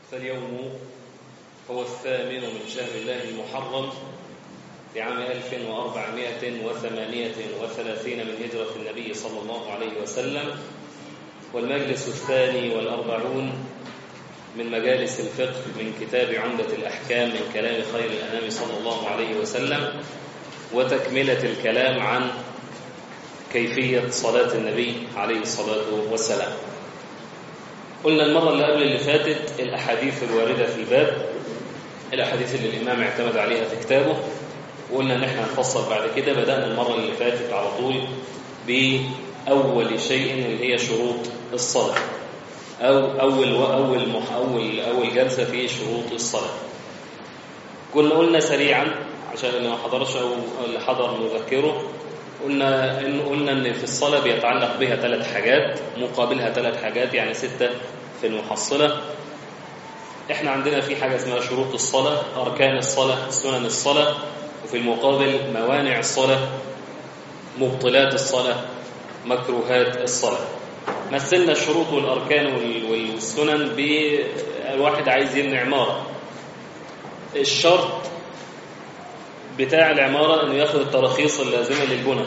فاليوم هو الثامن من شهر الله المحرم لعام 1438 من هجرة النبي صلى الله عليه وسلم والمجلس الثاني والأربعون من مجالس الفقه من كتاب عمدة الأحكام من كلام خير الأنام صلى الله عليه وسلم وتكملة الكلام عن كيفية صلاة النبي عليه الصلاة والسلام قلنا المرة اللي قبل اللي فاتت الأحاديث الواردة في الباب الأحاديث اللي الإمام اعتمد عليها في كتابه وقلنا إن احنا هنفصل بعد كده بدأنا المرة اللي فاتت على طول بأول شيء اللي هي شروط الصلاة أو أول أول أول أول جلسة في شروط الصلاة كنا قلنا سريعا عشان اللي ما حضرش أو اللي حضر نذكره قلنا إن قلنا إن في الصلاة بيتعلق بها ثلاث حاجات مقابلها ثلاث حاجات يعني ستة في المحصلة احنا عندنا في حاجة اسمها شروط الصلاة أركان الصلاة سنن الصلاة وفي المقابل موانع الصلاة مبطلات الصلاة مكروهات الصلاة مثلنا الشروط والأركان والسنن بالواحد عايز يبني عمارة الشرط بتاع العمارة انه ياخد التراخيص اللازمة للبنى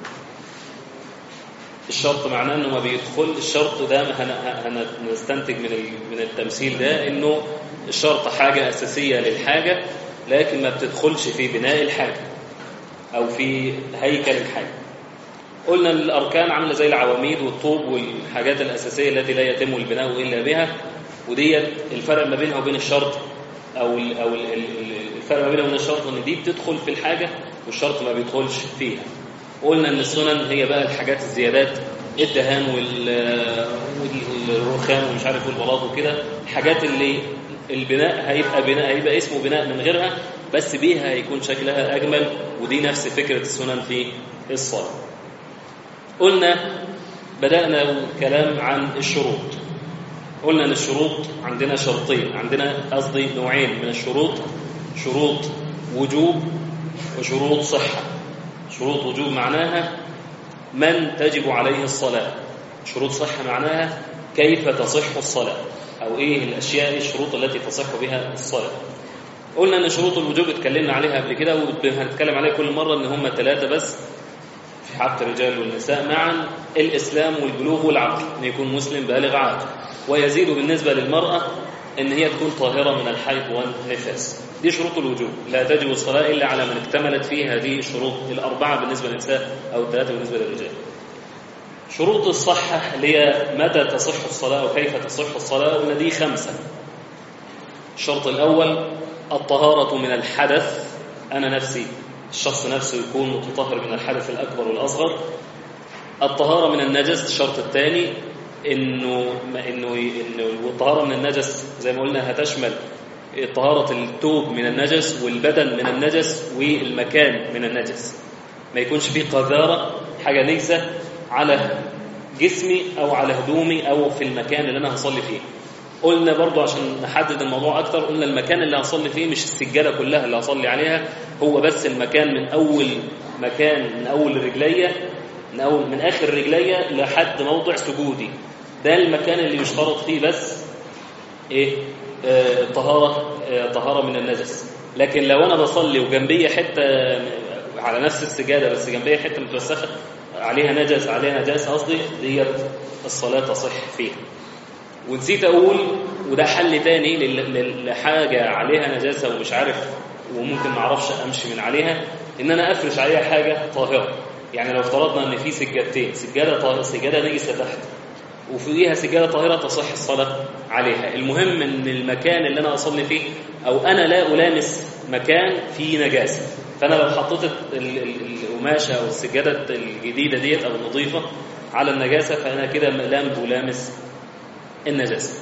الشرط معناه انه ما بيدخل الشرط ده هنستنتج من من التمثيل ده انه الشرط حاجة أساسية للحاجة لكن ما بتدخلش في بناء الحاجة أو في هيكل الحاجة قلنا الأركان عاملة زي العواميد والطوب والحاجات الأساسية التي لا يتم البناء إلا بها وديت الفرق ما بينها وبين الشرط أو ال أو ال الفرق ما بينها وبين الشرط إن دي بتدخل في الحاجة والشرط ما بيدخلش فيها قلنا إن السنن هي بقى الحاجات الزيادات الدهان والرخام ومش عارف والبلاط وكده الحاجات اللي البناء هيبقى بناء هيبقى اسمه بناء من غيرها بس بيها هيكون شكلها أجمل ودي نفس فكرة السنن في الصلاة قلنا بدأنا الكلام عن الشروط قلنا ان الشروط عندنا شرطين عندنا قصدي نوعين من الشروط شروط وجوب وشروط صحة شروط وجوب معناها من تجب عليه الصلاة شروط صحة معناها كيف تصح الصلاة أو إيه الأشياء الشروط التي تصح بها الصلاة قلنا أن شروط الوجوب اتكلمنا عليها قبل كده وهنتكلم عليها كل مرة أن هم ثلاثة بس في حق الرجال والنساء معا الإسلام والبلوغ والعقل أن يكون مسلم بالغ عاقل ويزيد بالنسبة للمرأة أن هي تكون طاهرة من الحيض والنفاس دي شروط الوجوب لا تجب الصلاة إلا على من اكتملت فيه هذه الشروط الأربعة بالنسبة للنساء أو الثلاثة بالنسبة للرجال شروط الصحة اللي هي متى تصح الصلاة وكيف تصح الصلاة قلنا دي خمسة الشرط الأول الطهارة من الحدث أنا نفسي الشخص نفسه يكون متطهر من الحدث الأكبر والأصغر الطهارة من النجس الشرط الثاني إنه إنه إنه الطهارة من النجس زي ما قلنا هتشمل طهارة التوب من النجس والبدن من النجس والمكان من النجس ما يكونش فيه قذارة حاجة ليس على جسمي أو على هدومي أو في المكان اللي أنا هصلي فيه قلنا برضو عشان نحدد الموضوع أكتر قلنا المكان اللي هصلي فيه مش السجادة كلها اللي هصلي عليها هو بس المكان من أول مكان من أول رجلية من, أول من آخر رجلية لحد موضع سجودي ده المكان اللي يشترط فيه بس إيه آه طهارة آه طهارة من النجس لكن لو أنا بصلي وجنبي حتة على نفس السجادة بس جنبي حتة متوسخة عليها نجس عليها نجاسة قصدي ديت الصلاة تصح فيها ونسيت أقول وده حل تاني لحاجة عليها نجاسة ومش عارف وممكن ما اعرفش أمشي من عليها إن أنا أفرش عليها حاجة طاهرة يعني لو افترضنا إن في سجادتين سجادة طاهرة سجادة نجسة تحت وفيها سجادة طاهرة تصح الصلاة عليها المهم إن المكان اللي أنا أصلي فيه أو أنا لا ألامس مكان فيه نجاسة فأنا لو حطيت القماشة أو السجادة الجديدة ديت أو النظيفة على النجاسة فأنا كده لام بلامس النجاسة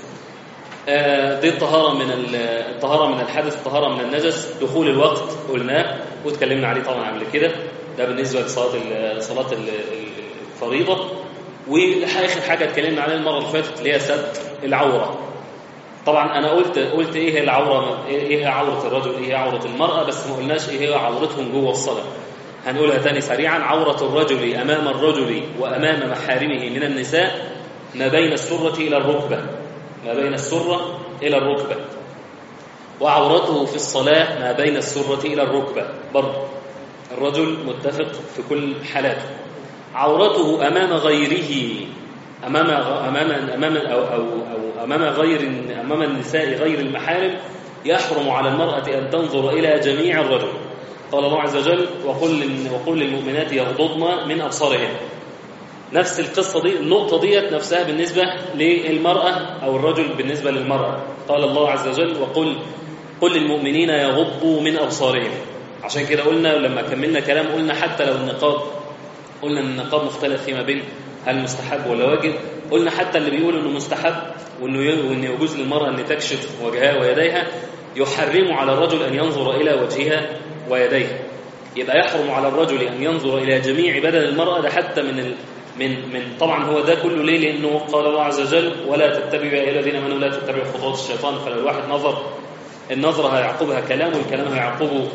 دي الطهارة من الطهارة من الحدث الطهارة من النجس دخول الوقت قلناه واتكلمنا عليه طبعا قبل كده ده بالنسبة لصلاة صلاة الفريضة وآخر حاجة اتكلمنا عليها المرة اللي فاتت اللي هي سد العورة طبعا أنا قلت قلت إيه هي العورة إيه هي عورة الرجل إيه هي عورة المرأة بس ما قلناش إيه هي عورتهم جوه الصلاة هنقولها تاني سريعا عورة الرجل أمام الرجل وأمام محارمه من النساء ما بين السرة إلى الركبة ما بين السرة إلى الركبة وعورته في الصلاة ما بين السرة إلى الركبة برضه الرجل متفق في كل حالاته عورته أمام غيره أمام أمام أمام أو أو أو أمام غير أمام النساء غير المحارم يحرم على المرأة أن تنظر إلى جميع الرجل قال الله عز وجل وقل وقل للمؤمنات يغضضن من أبصارهن نفس القصة دي النقطة ديت نفسها بالنسبة للمرأة أو الرجل بالنسبة للمرأة قال الله عز وجل وقل قل للمؤمنين يغضوا من أبصارهم عشان كده قلنا لما كملنا كلام قلنا حتى لو النقاب قلنا ان النقاب مختلف فيما بين هل مستحب ولا واجب قلنا حتى اللي بيقول انه مستحب وانه وانه يجوز للمراه ان تكشف وجهها ويديها يحرم على الرجل ان ينظر الى وجهها ويديها يبقى يحرم على الرجل ان ينظر الى جميع بدن المراه ده حتى من ال من من طبعا هو ده كله ليه لانه قال الله عز وجل ولا تتبعوا يا الذين امنوا لا تتبعوا خطوات الشيطان فلو الواحد نظر النظره هيعقبها كلام والكلام هيعقبه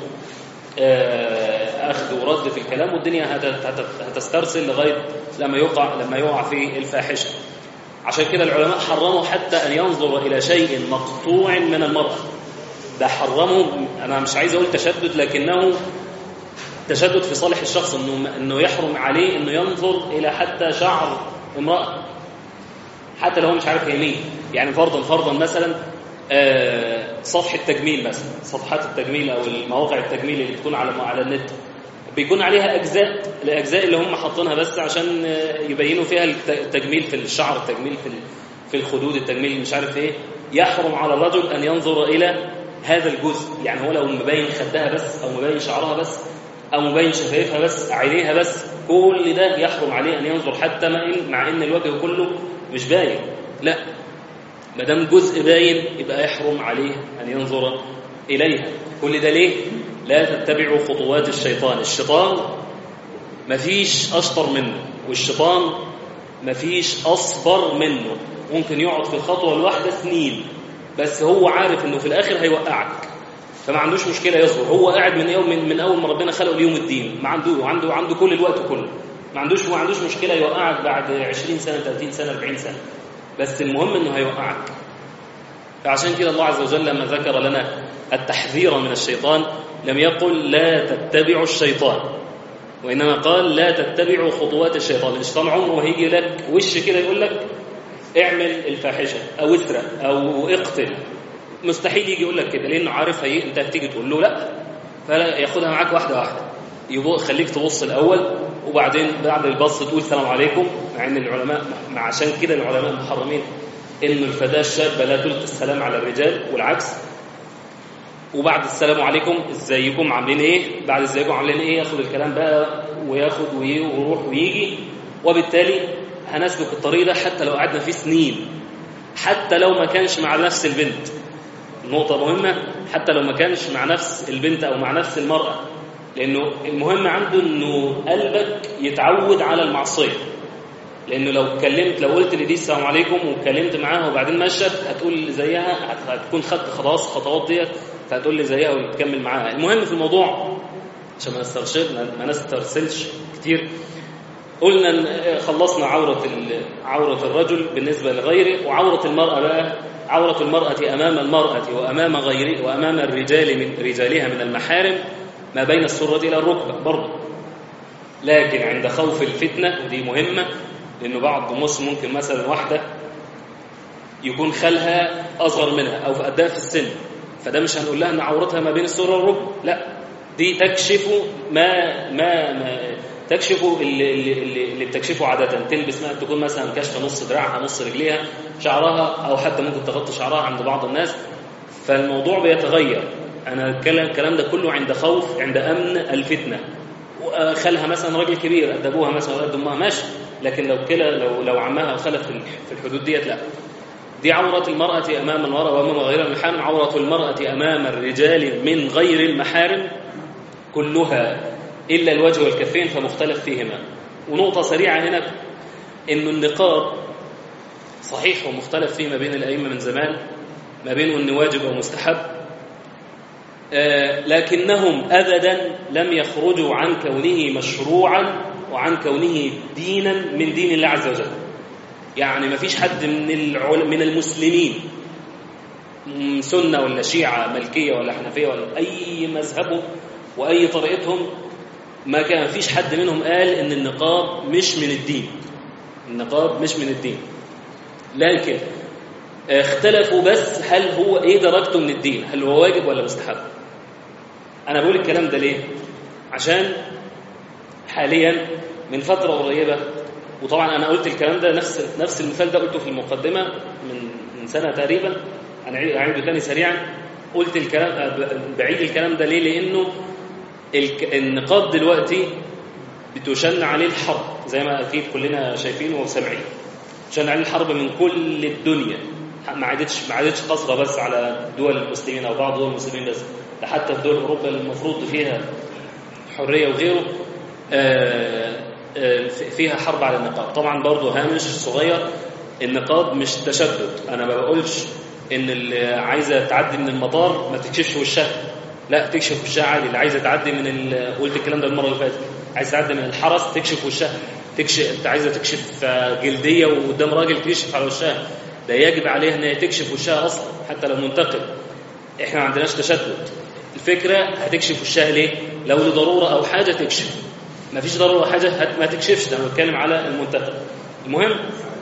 اخذ ورد في الكلام والدنيا هتسترسل لغايه لما يقع لما يقع في الفاحشه عشان كده العلماء حرموا حتى ان ينظر الى شيء مقطوع من المراه ده حرموا انا مش عايز اقول تشدد لكنه تشدد في صالح الشخص انه انه يحرم عليه انه ينظر الى حتى شعر امراه حتى لو هو مش عارف هي مين يعني فرضا فرضا مثلا صفحة تجميل مثلا صفحات التجميل أو المواقع التجميل اللي بتكون على على النت بيكون عليها أجزاء الأجزاء اللي هم حاطينها بس عشان يبينوا فيها التجميل في الشعر التجميل في في الخدود التجميل مش عارف إيه يحرم على الرجل أن ينظر إلى هذا الجزء يعني هو لو مبين خدها بس أو مبين شعرها بس أو مبين شفايفها بس عينيها بس كل ده يحرم عليه أن ينظر حتى مع إن الوجه كله مش باين لا ما دام جزء باين يبقى يحرم عليه أن ينظر إليها كل ده ليه؟ لا تتبعوا خطوات الشيطان الشيطان مفيش أشطر منه والشيطان مفيش أصبر منه ممكن يقعد في الخطوة الواحدة سنين بس هو عارف أنه في الآخر هيوقعك فما عندوش مشكلة يصبر هو قاعد من يوم من, من أول ما ربنا خلقه ليوم الدين ما عنده عنده عنده كل الوقت كله ما عندوش ما عندوش مشكلة يوقعك بعد 20 سنة 30 سنة 40 سنة بس المهم انه هيوقعك فعشان كده الله عز وجل لما ذكر لنا التحذير من الشيطان لم يقل لا تتبعوا الشيطان وإنما قال لا تتبعوا خطوات الشيطان الشيطان عمره ما هيجي لك وش كده يقول لك اعمل الفاحشة أو اسرق أو اقتل مستحيل يجي يقول لك كده لأنه عارف هي أنت هتيجي تقول له لا فلا ياخدها معاك واحدة واحدة يبقى خليك تبص الأول وبعدين بعد البص تقول السلام عليكم مع ان العلماء مع عشان كده العلماء محرمين ان الفتاه الشابه لا تلقي السلام على الرجال والعكس وبعد السلام عليكم ازيكم عاملين ايه بعد ازيكم عاملين ايه ياخد الكلام بقى وياخد ويروح ويجي وبالتالي هنسلك الطريق ده حتى لو قعدنا فيه سنين حتى لو ما كانش مع نفس البنت نقطة مهمة حتى لو ما كانش مع نفس البنت أو مع نفس المرأة لأنه المهم عنده أنه قلبك يتعود على المعصية لأنه لو اتكلمت لو قلت لدي السلام عليكم واتكلمت معاها وبعدين مشت هتقول لي زيها هتكون خدت خلاص خطوات ديت فهتقول لي زيها وتكمل معاها المهم في الموضوع عشان ما نسترسل ما نسترسلش كتير قلنا خلصنا عورة عورة الرجل بالنسبة لغيره وعورة المرأة بقى عورة المرأة أمام المرأة وأمام غيره وأمام الرجال من رجالها من المحارم ما بين السرة إلى الركبة برضه لكن عند خوف الفتنة ودي مهمة لأنه بعض مسلم ممكن مثلا واحدة يكون خالها أصغر منها أو في قدها في السن فده مش هنقول لها أن عورتها ما بين السرة والركبة لا دي تكشف ما ما, ما تكشف اللي, اللي, اللي بتكشفه عادة تلبس ما تكون مثلا كشف نص دراعها نص رجليها شعرها أو حتى ممكن تغطي شعرها عند بعض الناس فالموضوع بيتغير أنا الكلام ده كله عند خوف عند أمن الفتنة خالها مثلا راجل كبير قد ابوها مثلا ولا قد امها ماشي لكن لو كلا لو لو عمها او خالها في الحدود ديت لا دي عورة المرأة أمام المرأة وأمام غير المحارم عورة المرأة أمام الرجال من غير المحارم كلها إلا الوجه والكفين فمختلف فيهما ونقطة سريعة هنا إنه النقاب صحيح ومختلف فيه ما بين الأئمة من زمان ما بينه إنه واجب أو مستحب آه لكنهم أبدا لم يخرجوا عن كونه مشروعا وعن كونه دينا من دين الله عز وجل يعني ما فيش حد من العل... من المسلمين م- سنة ولا شيعة ملكية ولا حنفية ولا أي مذهبهم وأي طريقتهم ما كان فيش حد منهم قال إن النقاب مش من الدين النقاب مش من الدين لكن اختلفوا بس هل هو ايه درجته من الدين هل هو واجب ولا مستحب انا بقول الكلام ده ليه عشان حاليا من فتره قريبه وطبعا انا قلت الكلام ده نفس نفس المثال ده قلته في المقدمه من من سنه تقريبا انا عيد- اعيده تاني سريعا قلت الكلام ب- بعيد الكلام ده ليه لانه الك- النقاب دلوقتي بتشن عليه الحرب زي ما اكيد كلنا شايفين وسامعين تشن عليه الحرب من كل الدنيا ما عادتش ما عادتش قاصره بس على دول المسلمين او بعض دول المسلمين بس ده حتى في دول اوروبا اللي المفروض فيها حريه وغيره آه، آه، فيها حرب على النقاب طبعا برضه هامش صغير النقاب مش تشدد انا ما بقولش ان اللي عايزه تعدي من المطار ما تكشفش وشها لا تكشف وشها عادي اللي عايزه تعدي من ال... قلت الكلام ده المره اللي فاتت عايزه تعدي من الحرس تكشف وشها تكشف انت عايزه تكشف آه، جلديه وقدام راجل تكشف على وشها ده يجب عليها ان هي تكشف وشها اصلا حتى لو منتقل احنا ما عندناش تشدد الفكره هتكشف وشها ليه لو لضروره او حاجه تكشف ما فيش ضروره حاجه هت... ما تكشفش ده انا بتكلم على المنتقل المهم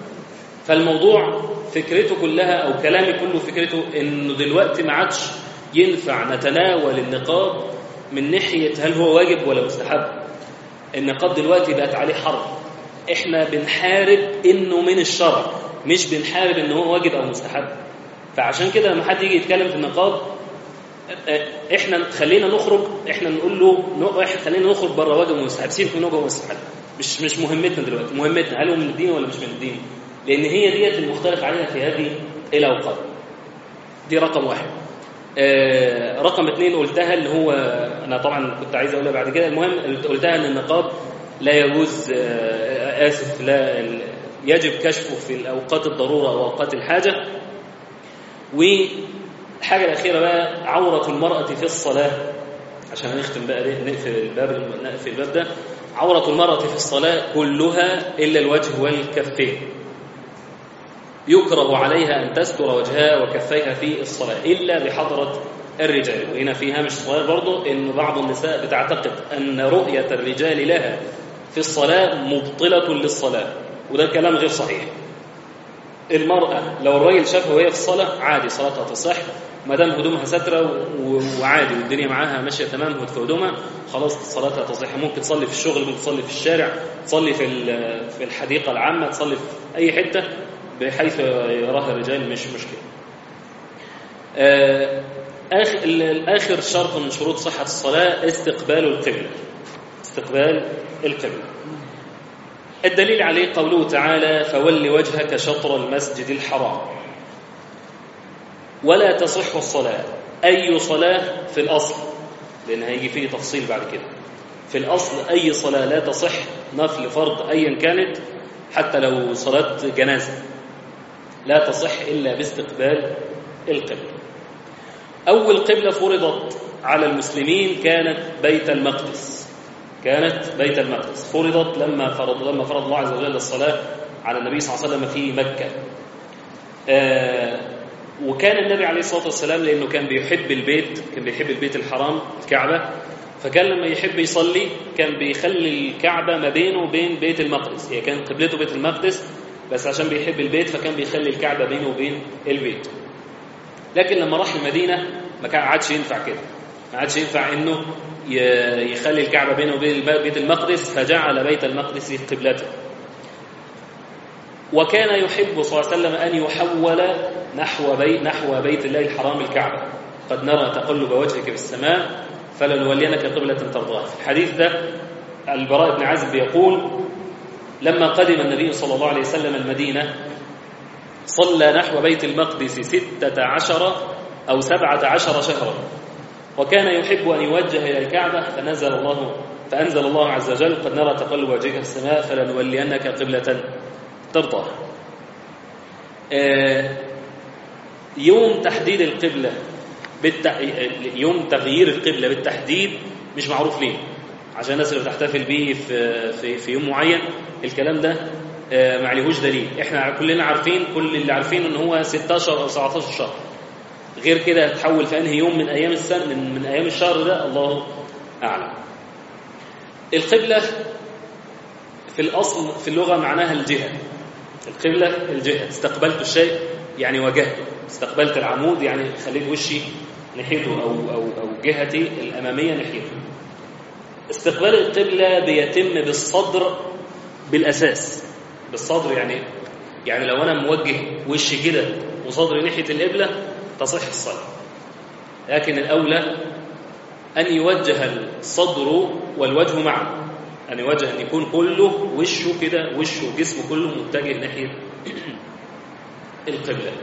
فالموضوع فكرته كلها او كلامي كله فكرته انه دلوقتي ما عادش ينفع نتناول النقاب من ناحيه هل هو واجب ولا مستحب النقاب دلوقتي بقت عليه حرب احنا بنحارب انه من الشرع مش بنحارب ان هو واجب او مستحب فعشان كده لما حد يجي يتكلم في النقاب اه، احنا خلينا نخرج احنا نقول له نق- احنا خلينا نخرج بره واجب ومستحب سيبك من واجب ومستحب مش مش مهمتنا دلوقتي مهمتنا هل هو من الدين ولا مش من الدين لان هي ديت المختلف عليها في هذه الاوقات دي رقم واحد آه رقم اثنين قلتها اللي هو انا طبعا كنت عايز اقولها بعد كده المهم قلتها ان النقاب لا يجوز آه اسف لا ال- يجب كشفه في الاوقات الضروره او اوقات الحاجه والحاجه الاخيره بقى عوره المراه في الصلاه عشان نختم بقى ليه نقفل الباب نقفل الباب ده عوره المراه في الصلاه كلها الا الوجه والكفين يكره عليها أن تستر وجهها وكفيها في الصلاة إلا بحضرة الرجال وهنا في هامش صغير برضه إن بعض النساء بتعتقد أن رؤية الرجال لها في الصلاة مبطلة للصلاة وده كلام غير صحيح المرأة لو الراجل شافها وهي في الصلاة عادي صلاتها تصح ما دام هدومها سترة و- وعادي والدنيا معاها ماشية تمام في هدومها خلاص صلاتها تصح ممكن تصلي في الشغل ممكن تصلي في الشارع تصلي في ال- في الحديقة العامة تصلي في أي حتة بحيث يراها الرجال مش مشكلة آه، آخر الآخر شرط من شروط صحة الصلاة استقبال القبلة استقبال القبلة الدليل عليه قوله تعالى فول وجهك شطر المسجد الحرام ولا تصح الصلاة أي صلاة في الأصل لأن هيجي فيه تفصيل بعد كده في الأصل أي صلاة لا تصح نفل فرض أيا كانت حتى لو صلاة جنازة لا تصح إلا باستقبال القبلة أول قبلة فرضت على المسلمين كانت بيت المقدس كانت بيت المقدس فرضت لما فرض لما فرض الله عز وجل الصلاة على النبي صلى الله عليه وسلم في مكة آه وكان النبي عليه الصلاة والسلام لأنه كان بيحب البيت كان بيحب البيت الحرام الكعبة فكان لما يحب يصلي كان بيخلي الكعبة ما بينه وبين بيت المقدس هي كان قبلته بيت المقدس بس عشان بيحب البيت فكان بيخلي الكعبة بينه وبين البيت لكن لما راح المدينة ما كان عادش ينفع كده ما عادش ينفع انه ي- يخلي الكعبة بينه وبين بيت المقدس فجعل بيت المقدس قبلته وكان يحب صلى الله عليه وسلم أن يحول نحو بيت, نحو بيت الله الحرام الكعبة قد نرى تقلب وجهك في السماء فلنولينك قبلة ترضاها في الحديث ده البراء بن عازب يقول لما قدم النبي صلى الله عليه وسلم المدينة صلى نحو بيت المقدس ستة عشر أو سبعة عشر شهرا وكان يحب أن يوجه إلى الكعبة فنزل الله فأنزل الله عز وجل قد نرى تقلب وجهك في السماء فلنولينك قبلة ترضاها آه، يوم تحديد القبلة بالتع... يوم تغيير القبلة بالتحديد مش معروف ليه عشان الناس اللي بتحتفل بيه في, في, في يوم معين الكلام ده آه، ما عليهوش دليل احنا كلنا عارفين كل اللي عارفين ان هو 16 او 17 شهر غير كده هتحول في انهي يوم من ايام السنه من, من ايام الشهر ده الله اعلم القبله في الاصل في اللغه معناها الجهه القبله الجهه استقبلت الشيء يعني وجهته استقبلت العمود يعني خليت وشي ناحيته او او او جهتي الاماميه ناحيته استقبال القبله بيتم بالصدر بالاساس بالصدر يعني يعني لو انا موجه وشي كده وصدري ناحيه القبله تصح الصلاه لكن الاولى ان يوجه الصدر والوجه معا ان يوجه ان يكون كله وشه كده وشه وجسمه كله متجه ناحيه القبله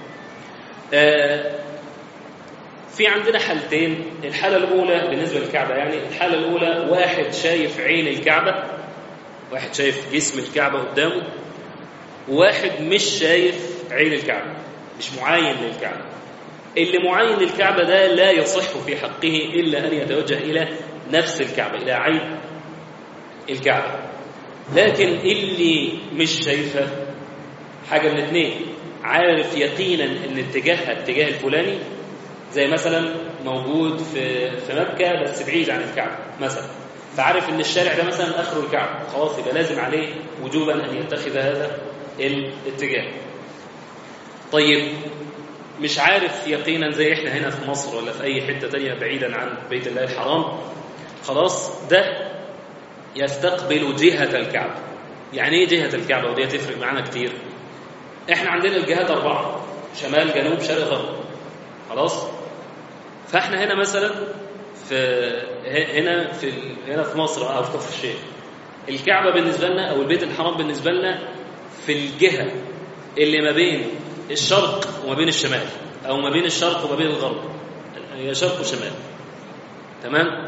آه في عندنا حالتين الحالة الأولى بالنسبة للكعبة يعني الحالة الأولى واحد شايف عين الكعبة واحد شايف جسم الكعبة قدامه وواحد مش شايف عين الكعبة مش معاين للكعبة اللي معاين للكعبة ده لا يصح في حقه إلا أن يتوجه إلى نفس الكعبة إلى عين الكعبة لكن اللي مش شايفها حاجة من اثنين عارف يقينا ان اتجاهها الاتجاه الفلاني زي مثلا موجود في في مكة بس بعيد عن الكعبة مثلا فعارف ان الشارع ده مثلا اخره الكعبة خلاص يبقى لازم عليه وجوبا ان يتخذ هذا الاتجاه طيب مش عارف يقينا زي احنا هنا في مصر ولا في اي حتة تانية بعيدا عن بيت الله الحرام خلاص ده يستقبل جهة الكعبة يعني ايه جهة الكعبة ودي تفرق معانا كتير احنا عندنا الجهات أربعة شمال جنوب شرق غرب خلاص فاحنا هنا مثلا في هنا في هنا في مصر او في كفر الشيخ الكعبه بالنسبه لنا او البيت الحرام بالنسبه لنا في الجهه اللي ما بين الشرق وما بين الشمال او ما بين الشرق وما بين الغرب هي شرق وشمال تمام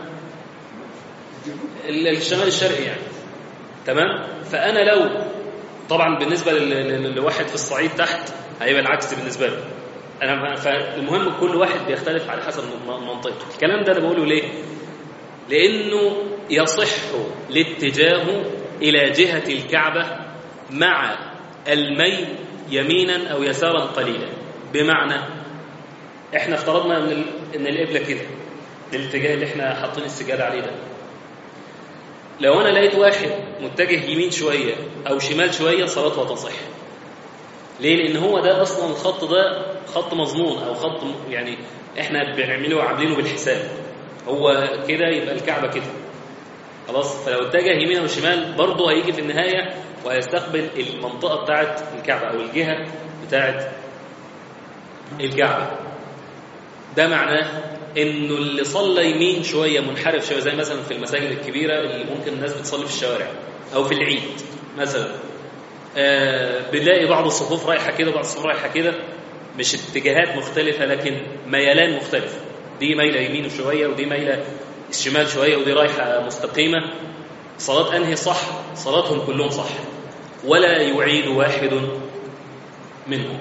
الشمال الشرقي يعني تمام فانا لو طبعا بالنسبه لواحد في الصعيد تحت هيبقى العكس بالنسبه له انا فالمهم كل واحد بيختلف على حسب منطقته الكلام ده انا بقوله ليه لانه يصح الاتجاه الى جهه الكعبه مع الميل يمينا او يسارا قليلا بمعنى احنا افترضنا ان ان القبله كده الاتجاه اللي احنا حاطين السجاده عليه ده لو انا لقيت واحد متجه يمين شويه او شمال شويه صلاته تصح ليه لان هو ده اصلا الخط ده خط مظنون او خط يعني احنا بنعمله عاملينه بالحساب هو كده يبقى الكعبه كده خلاص فلو اتجه يمين او شمال برضه هيجي في النهايه وهيستقبل المنطقه بتاعه الكعبه او الجهه بتاعه الكعبه ده معناه انه اللي صلى يمين شويه منحرف شويه زي مثلا في المساجد الكبيره اللي ممكن الناس بتصلي في الشوارع او في العيد مثلا آه بنلاقي بعض الصفوف رايحه كده وبعض الصفوف رايحه كده مش اتجاهات مختلفه لكن ميلان مختلف دي مايله يمين شويه ودي مايله الشمال شويه ودي رايحه مستقيمه صلاه انهي صح صلاتهم كلهم صح ولا يعيد واحد منهم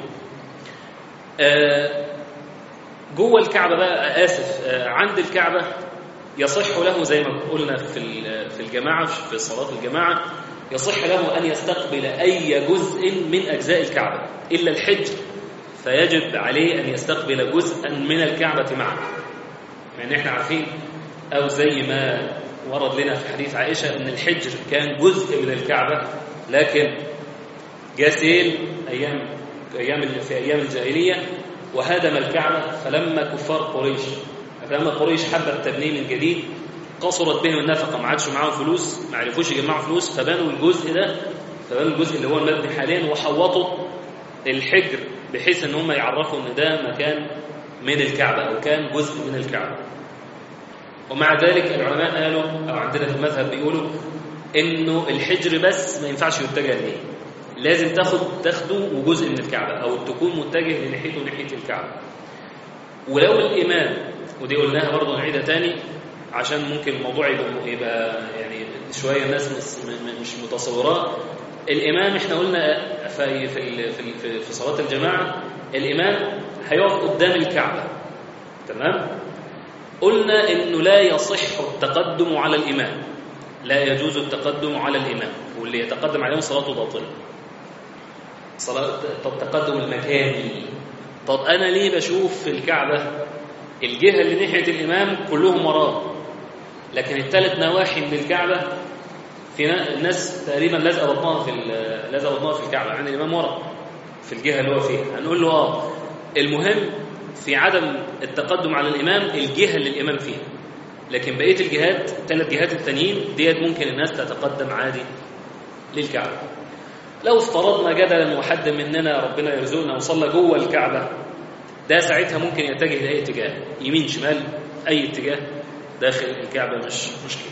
آه جوه الكعبه بقى اسف آه عند الكعبه يصح له زي ما قلنا في في الجماعه في صلاه الجماعه يصح له ان يستقبل اي جزء من اجزاء الكعبه الا الحجر فيجب عليه ان يستقبل جزءا من الكعبه معه يعني احنا عارفين او زي ما ورد لنا في حديث عائشه ان الحجر كان جزء من الكعبه لكن جاء سيل ايام ايام في ايام الجاهليه وهدم الكعبه فلما كفار قريش فلما قريش حبت تبنيه من جديد قصرت بهم النفقه ما عادش معاهم فلوس ما عرفوش يجمعوا فلوس فبنوا الجزء ده فبنوا الجزء اللي هو المبني حاليا وحوطوا الحجر بحيث ان هم يعرفوا ان ده مكان من الكعبه او كان جزء من الكعبه ومع ذلك العلماء قالوا او عندنا في المذهب بيقولوا انه الحجر بس ما ينفعش يتجه ليه لازم تاخد تاخده وجزء من الكعبه او تكون متجه لناحيته ناحيه الكعبه ولو الامام ودي قلناها برضه نعيدها تاني عشان ممكن الموضوع يبقى, يبقى يعني شويه الناس مش متصوراه الامام احنا قلنا في في في, في صلاه الجماعه الامام هيقف قدام الكعبه تمام قلنا انه لا يصح التقدم على الامام لا يجوز التقدم على الامام واللي يتقدم عليهم صلاته باطله صلاه التقدم المكاني طب أنا ليه بشوف في الكعبة الجهة اللي ناحية الإمام كلهم وراه لكن الثلاث نواحي من الكعبة في الناس تقريبا لازقه بطنها في لازقه بطنها في الكعبه يعني الامام ورا في الجهه اللي هو فيها هنقول له اه المهم في عدم التقدم على الامام الجهه اللي الامام فيها لكن بقيه الجهات ثلاث جهات التانيين ديت ممكن الناس تتقدم عادي للكعبه لو افترضنا جدلا وحد مننا ربنا يرزقنا وصلى جوه الكعبه ده ساعتها ممكن يتجه لاي اتجاه يمين شمال اي اتجاه داخل الكعبه مش مشكله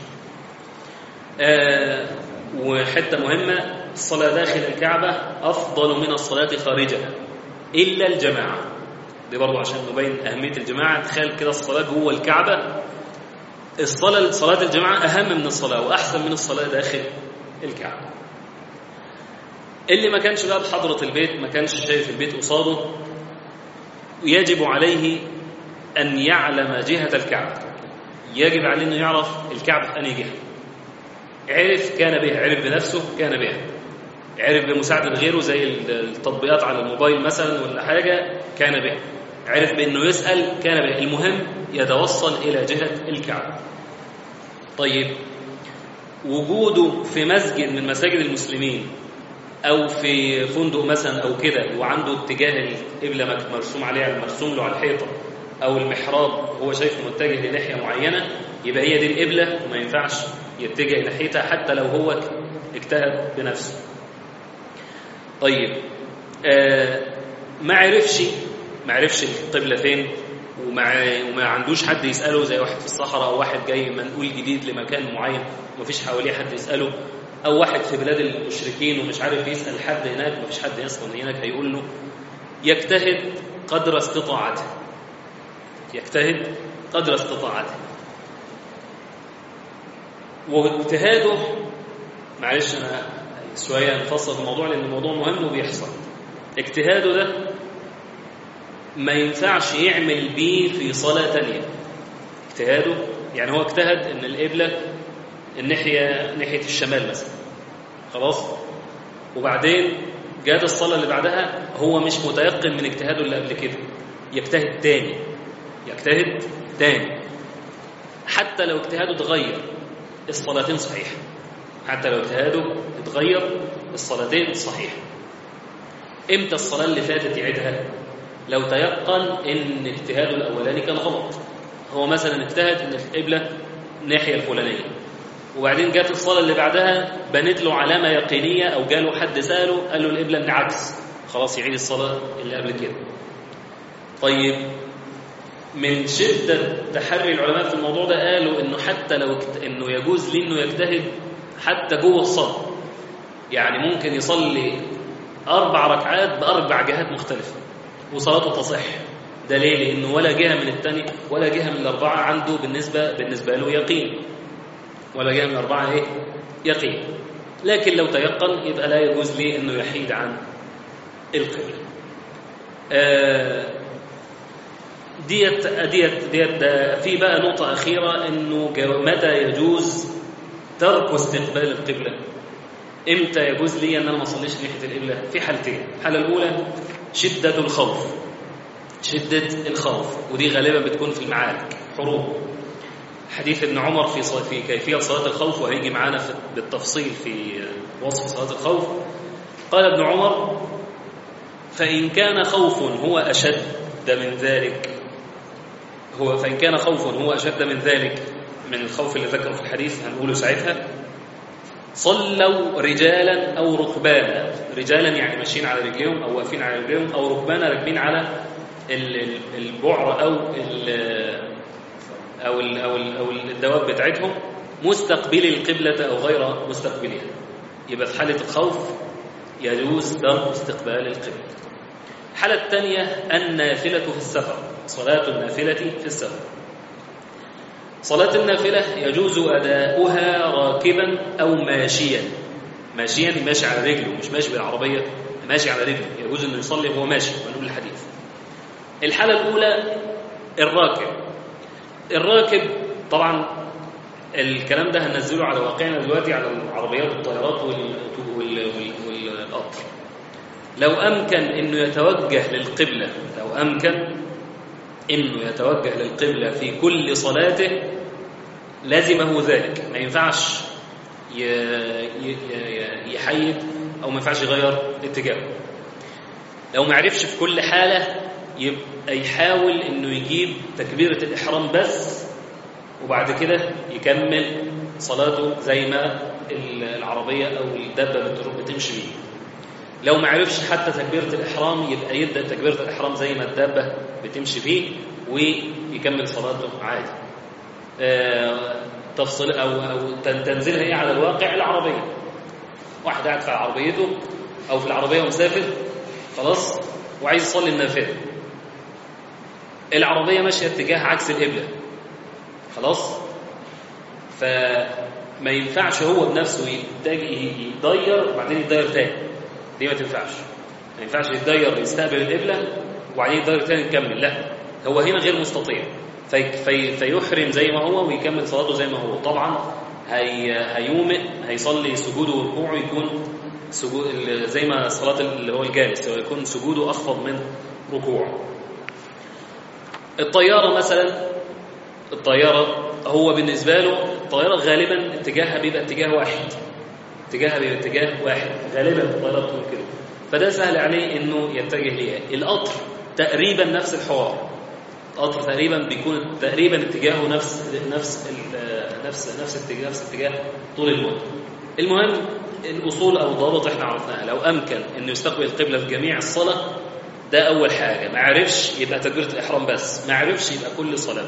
آه وحته مهمه الصلاه داخل الكعبه افضل من الصلاه خارجها الا الجماعه دي برضه عشان نبين اهميه الجماعه تخيل كده الصلاه جوه الكعبه الصلاه صلاه الجماعه اهم من الصلاه واحسن من الصلاه داخل الكعبه اللي ما كانش بقى بحضره البيت ما كانش شايف البيت قصاده يجب عليه ان يعلم جهه الكعبه يجب عليه انه يعرف الكعبه في انهي جهه عرف كان بها عرف بنفسه كان بها عرف بمساعدة غيره زي التطبيقات على الموبايل مثلا ولا حاجة كان بها عرف بأنه يسأل كان بها المهم يتوصل إلى جهة الكعبة طيب وجوده في مسجد من مساجد المسلمين أو في فندق مثلا أو كده وعنده اتجاه القبلة مرسوم عليها مرسوم له على الحيطة أو المحراب هو شايفه متجه لناحية معينة يبقى هي دي القبلة وما ينفعش يتجه ناحيتها حتى لو هو اجتهد بنفسه طيب آه ما عرفش ما عرفش القبلة فين وما, وما عندوش حد يسأله زي واحد في الصحراء أو واحد جاي منقول جديد لمكان معين ومفيش حواليه حد يسأله أو واحد في بلاد المشركين ومش عارف يسأل حد هناك مفيش حد أصلا هناك هيقول له يجتهد قدر استطاعته يجتهد قدر استطاعته واجتهاده معلش انا شويه نفصل في الموضوع لان الموضوع مهم وبيحصل اجتهاده ده ما ينفعش يعمل بيه في صلاه ثانيه اجتهاده يعني هو اجتهد ان القبله الناحيه ناحيه الشمال مثلا خلاص وبعدين جات الصلاه اللي بعدها هو مش متيقن من اجتهاده اللي قبل كده يجتهد تاني يجتهد تاني حتى لو اجتهاده اتغير الصلاتين صحيحة حتى لو اجتهاده اتغير الصلاتين صحيحة امتى الصلاة اللي فاتت يعيدها لو تيقن ان اجتهاده الاولاني كان غلط هو مثلا اجتهد ان القبلة الناحية الفلانية وبعدين جت الصلاة اللي بعدها بنت له علامة يقينية او جاله حد سأله قال له القبلة العكس خلاص يعيد الصلاة اللي قبل كده طيب من شدة تحري العلماء في الموضوع ده قالوا انه حتى لو اكت... انه يجوز ليه انه يجتهد حتى جوه الصلاة يعني ممكن يصلي أربع ركعات بأربع جهات مختلفة وصلاته تصح ده ليه؟ لأنه ولا جهة من الثانية ولا جهة من الأربعة عنده بالنسبة بالنسبة له يقين ولا جهة من الأربعة إيه؟ يقين لكن لو تيقن يبقى لا يجوز ليه أنه يحيد عن القبلة آه ديت ديت ديت في بقى نقطة أخيرة إنه متى يجوز ترك استقبال القبلة؟ إمتى يجوز لي أن أنا ما أصليش ناحية القبلة؟ في حالتين، الحالة الأولى شدة الخوف. شدة الخوف ودي غالبا بتكون في المعارك حروب. حديث ابن عمر في في كيفية صلاة الخوف وهيجي معانا بالتفصيل في وصف صلاة الخوف. قال ابن عمر: فإن كان خوف هو أشد من ذلك هو فإن كان خوف هو أشد من ذلك من الخوف اللي ذكره في الحديث هنقوله ساعتها صلوا رجالا أو ركبانا رجالا يعني ماشيين على رجليهم أو واقفين على رجليهم أو ركبانا راكبين على البعر أو ال أو ال أو ال أو الدواب بتاعتهم مستقبلي القبلة أو غير مستقبلها يبقى في حالة الخوف يجوز ترك استقبال القبلة الحالة الثانية النافلة في السفر صلاة النافلة في السفر صلاة النافلة يجوز أداؤها راكبا أو ماشيا ماشيا ماشي على رجله مش ماشي بالعربية ماشي على رجله يجوز أنه يصلي وهو ماشي ونقول الحديث الحالة الأولى الراكب الراكب طبعا الكلام ده هننزله على واقعنا دلوقتي على العربيات والطيارات والقطر لو أمكن أنه يتوجه للقبلة لو أمكن أنه يتوجه للقبلة في كل صلاته لازمه ذلك ما ينفعش يحيد أو ما ينفعش يغير اتجاهه لو ما عرفش في كل حالة يبقى يحاول انه يجيب تكبيرة الإحرام بس وبعد كده يكمل صلاته زي ما العربية أو الدابة بتمشي بيه لو ما عرفش حتى تكبيرة الإحرام يبقى يبدأ تكبيرة الإحرام زي ما الدابة بتمشي فيه ويكمل صلاته عادي آه تفصيل أو, أو تنزلها إيه على الواقع العربية واحد قاعد في عربيته أو في العربية ومسافر خلاص وعايز يصلي النافلة العربية ماشية اتجاه عكس القبلة خلاص فما ينفعش هو بنفسه يتضير وبعدين يتضير تاني دي ما تنفعش ما ينفعش يتضير يستقبل القبلة وبعدين يتضير تاني يكمل لا هو هنا غير مستطيع في في فيحرم زي ما هو ويكمل صلاته زي ما هو طبعا هي هيومئ هيصلي سجوده وركوعه يكون سجود زي ما الصلاة اللي هو الجالس هو يكون سجوده أخفض من ركوعه الطيارة مثلا الطيارة هو بالنسبة له الطيارة غالبا اتجاهها بيبقى اتجاه واحد اتجاهها بيبقى اتجاه واحد غالبا الطيارة بتقول كده فده سهل عليه انه يتجه ليها القطر تقريبا نفس الحوار القطر تقريبا بيكون تقريبا اتجاهه نفس نفس نفس نفس اتجاه نفس اتجاه طول المدة المهم الأصول أو الضوابط احنا عرفناها لو أمكن أنه يستقبل القبلة في جميع الصلاة ده أول حاجة ما عرفش يبقى تكبيرة الإحرام بس ما عرفش يبقى كل صلاة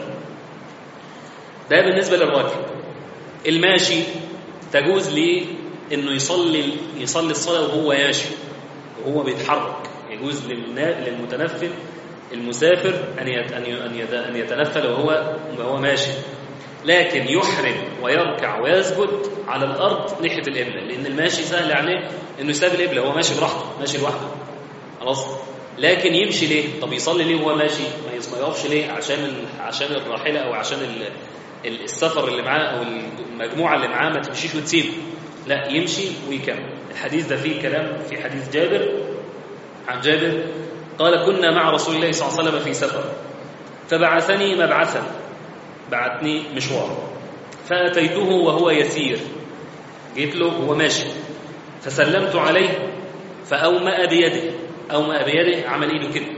ده بالنسبة للراكب الماشي تجوز ليه أنه يصلي يصلي الصلاة وهو ماشي وهو بيتحرك يجوز للمتنفل المسافر أن أن يتنفل وهو وهو ماشي لكن يحرم ويركع ويسجد على الأرض ناحية القبلة لأن الماشي سهل عليه إنه يستقبل القبلة هو ماشي براحته ماشي لوحده خلاص لكن يمشي ليه طب يصلي ليه وهو ماشي ما يقفش ليه عشان عشان الراحلة أو عشان السفر اللي معاه أو المجموعة اللي معاه ما تمشيش وتسيبه لا يمشي ويكمل الحديث ده فيه كلام في حديث جابر عن جابر قال كنا مع رسول الله صلى الله عليه وسلم في سفر فبعثني مبعثا بعتني مشوار فأتيته وهو يسير جيت له وهو ماشي فسلمت عليه فأومأ بيده أومأ بيده عمل إيده كده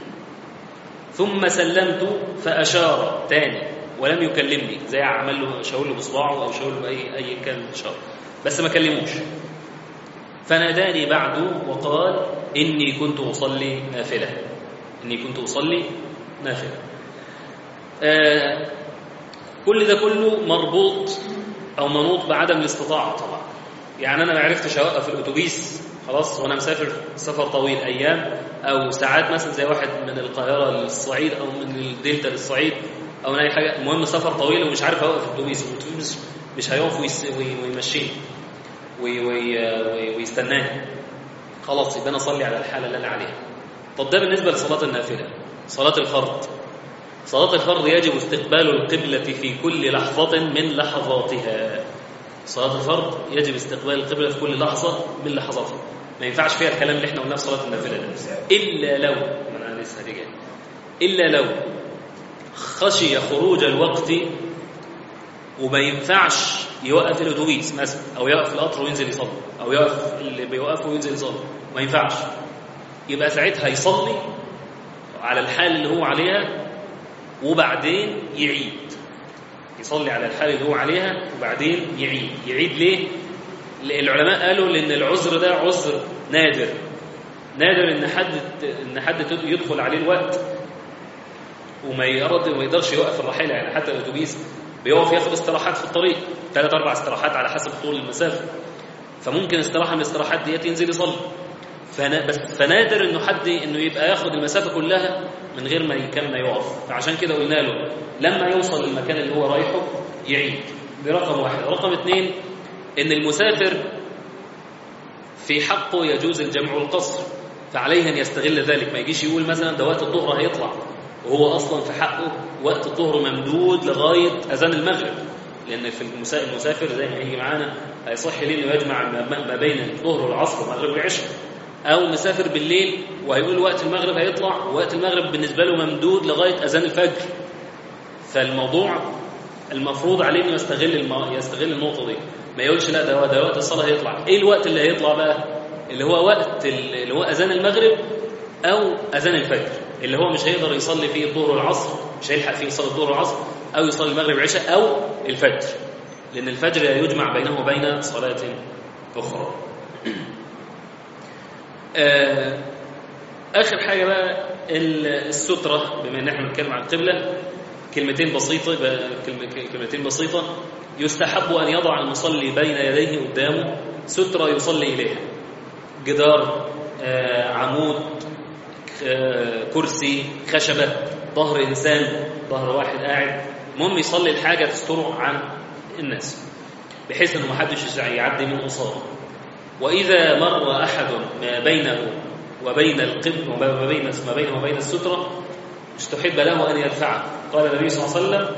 ثم سلمت فأشار تاني ولم يكلمني زي عمل له شاور له بصباعه أو شاور له بأي أي كان شاور بس ما كلموش فناداني بعده وقال إني كنت أصلي نافلة إني كنت أصلي نافلة آه كل ده كله مربوط او منوط بعدم الاستطاعه طبعا يعني انا ما عرفتش اوقف الاتوبيس خلاص وانا مسافر سفر طويل ايام او ساعات مثلا زي واحد من القاهره للصعيد او من الدلتا للصعيد او من اي حاجه المهم سفر طويل ومش عارف اوقف الاتوبيس الاتوبيس مش هيقف ويمشيني ويستناني خلاص يبقى انا اصلي على الحاله اللي انا عليها طب ده بالنسبه لصلاه النافله صلاه الفرض صلاة الفرض يجب استقبال القبلة في كل لحظة من لحظاتها صلاة الفرض يجب استقبال القبلة في كل لحظة من لحظاتها ما ينفعش فيها الكلام اللي احنا قلناه في صلاة النافلة ده إلا لو ما أنا لسه هتيجي إلا لو خشي خروج الوقت وما ينفعش يوقف الاتوبيس مثلا او يوقف القطر وينزل يصلي او يوقف اللي بيوقفه وينزل يصلي ما ينفعش يبقى ساعتها يصلي على الحال اللي هو عليها وبعدين يعيد يصلي على الحال اللي هو عليها وبعدين يعيد يعيد ليه العلماء قالوا لان العذر ده عذر نادر نادر ان حد ان حد يدخل عليه الوقت وما يرد وما يقدرش يوقف الرحيله يعني حتى الاتوبيس بيقف ياخد استراحات في الطريق ثلاث اربع استراحات على حسب طول المسافه فممكن استراحه من الاستراحات ديت ينزل يصلي فنا بس فنادر انه حد انه يبقى ياخد المسافه كلها من غير ما كان ما يقف فعشان كده قلنا له لما يوصل للمكان اللي هو رايحه يعيد دي رقم واحد رقم اثنين ان المسافر في حقه يجوز الجمع والقصر فعليه ان يستغل ذلك ما يجيش يقول مثلا ده وقت الظهر هيطلع وهو اصلا في حقه وقت الظهر ممدود لغايه اذان المغرب لان في المسافر زي ما هيجي معانا هيصح ليه انه يجمع ما بين الظهر والعصر والمغرب والعشاء او مسافر بالليل وهيقول وقت المغرب هيطلع ووقت المغرب بالنسبه له ممدود لغايه اذان الفجر فالموضوع المفروض عليه انه يستغل الم... يستغل النقطه دي ما يقولش لا ده ده وقت الصلاه هيطلع ايه الوقت اللي هيطلع بقى اللي هو وقت ال- اللي هو اذان المغرب او اذان الفجر اللي هو مش هيقدر يصلي فيه الظهر والعصر مش هيلحق فيه يصلي الظهر والعصر او يصلي المغرب والعشاء او الفجر لان الفجر لا يجمع بينه وبين صلاه اخرى آه، اخر حاجه بقى ال- الستره بما ان احنا بنتكلم عن القبله كلمتين بسيطه بقى كلمة- كلمتين بسيطه يستحب ان يضع المصلي بين يديه قدامه ستره يصلي اليها جدار آه، عمود آه، كرسي خشبه ظهر انسان ظهر واحد قاعد المهم يصلي الحاجه تستره عن الناس بحيث انه ما حدش يعدي من قصاره وإذا مر أحد ما بينه وبين القبل وما بين ما بينه وبين السترة استحب له أن يدفعه قال النبي صلى الله عليه وسلم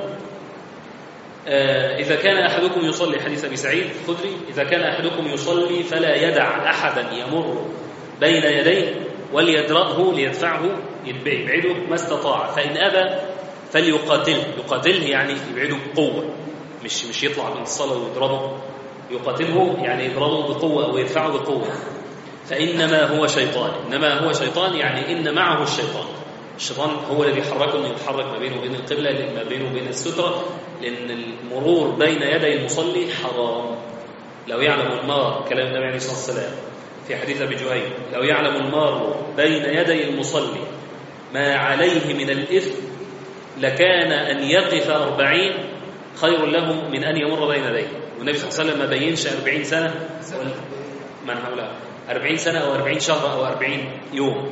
آه، إذا كان أحدكم يصلي حديث أبي سعيد الخدري إذا كان أحدكم يصلي فلا يدع أحدا يمر بين يديه وليدرأه ليدفعه يبعده ما استطاع فإن أبى فليقاتله يقاتله يعني يبعده بقوة مش مش يطلع من الصلاة ويضربه يقاتله يعني يضربه بقوة أو يدفعه بقوة فإنما هو شيطان إنما هو شيطان يعني إن معه الشيطان الشيطان هو الذي يحركه انه يتحرك ما بينه وبين القبله ما بينه وبين الستره لان المرور بين يدي المصلي حرام لو يعلم المار كلام النبي عليه الصلاه والسلام في حديث ابي جهيم لو يعلم المار بين يدي المصلي ما عليه من الاثم لكان ان يقف أربعين خير له من ان يمر بين يديه والنبي صلى الله عليه وسلم ما بينش أربعين سنه ولا من هؤلاء أربعين سنه او أربعين شهر او أربعين يوم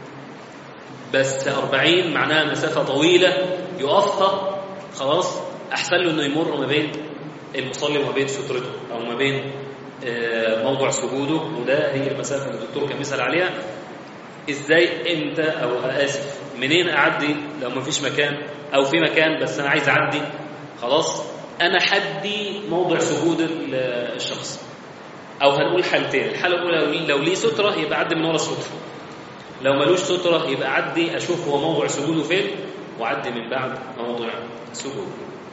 بس أربعين معناها مسافة طويلة يقفها خلاص أحسن له إنه يمر ما بين المصلي وما بين سترته أو ما بين آه، موضع سجوده وده هي المسافة اللي الدكتور كان بيسأل عليها إزاي إمتى أو آسف منين أعدي لو ما فيش مكان أو في مكان بس أنا عايز أعدي خلاص أنا حدي موضع سجود ال- الشخص أو هنقول حالتين الحالة الأولى لو- لو ليه سترة يبقى عدي من ورا السترة لو ملوش سترة يبقى عدي أشوف هو موضع سجوده فين وعدي من بعد موضع سجوده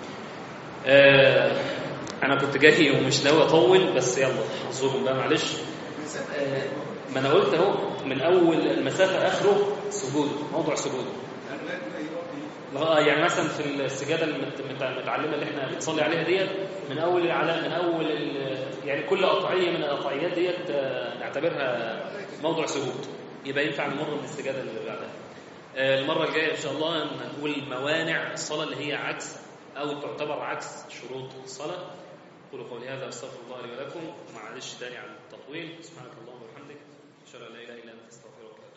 آه أنا كنت جاي ومش ناوي أطول بس يلا حظوظكم بقى معلش آه ما أنا قلت أهو من أول المسافة آخره سجوده موضع سجوده اه يعني مثلا في السجاده المت- المت- المتعلمه اللي احنا بنصلي عليها ديت من اول العلا من اول ال- يعني كل قطعيه من القطعيات ديت آه، نعتبرها موضع سجود يبقى ينفع نمر من السجاده اللي بعدها آه، المره الجايه ان شاء الله نقول موانع الصلاه اللي هي عكس او تعتبر عكس شروط الصلاه قولوا قولي هذا استغفر الله لي ولكم معلش تاني عن التطويل سبحانك اللهم وبحمدك اشهد ان لا اله الا انت استغفرك